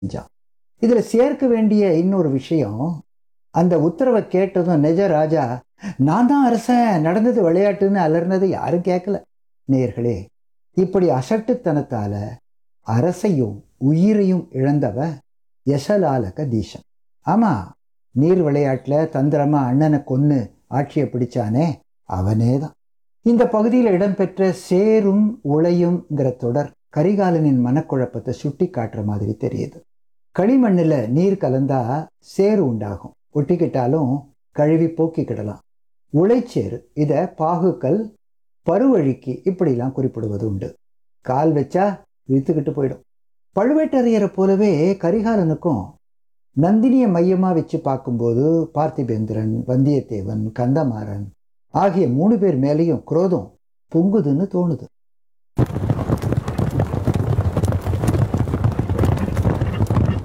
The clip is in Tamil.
செஞ்சான் இதுல சேர்க்க வேண்டிய இன்னொரு விஷயம் அந்த உத்தரவை கேட்டதும் நிஜ ராஜா நான் தான் அரசன் நடந்தது விளையாட்டுன்னு அலர்னது யாரும் கேட்கல நேர்களே இப்படி அசட்டுத்தனத்தால அரசையும் உயிரையும் இழந்தவ யசலாலக தீசன் ஆமா நீர் விளையாட்டுல தந்திரமா அண்ணனை கொன்னு ஆட்சியை பிடிச்சானே அவனே தான் இந்த பகுதியில் இடம்பெற்ற சேரும் உளையும்ங்கிற தொடர் கரிகாலனின் மனக்குழப்பத்தை சுட்டி காட்டுற மாதிரி தெரியுது களிமண்ணில் நீர் கலந்தா சேறு உண்டாகும் ஒட்டிக்கிட்டாலும் கழுவி போக்கிக்கிடலாம் உளைச்சேறு இதை பாகுக்கல் பருவழிக்கு இப்படிலாம் குறிப்பிடுவது உண்டு கால் வச்சா இழுத்துக்கிட்டு போயிடும் பழுவேட்டரையரை போலவே கரிகாலனுக்கும் நந்தினியை மையமாக வச்சு பார்க்கும்போது பார்த்திபேந்திரன் வந்தியத்தேவன் கந்தமாறன் ஆகிய மூணு பேர் மேலேயும் குரோதம் பொங்குதுன்னு தோணுது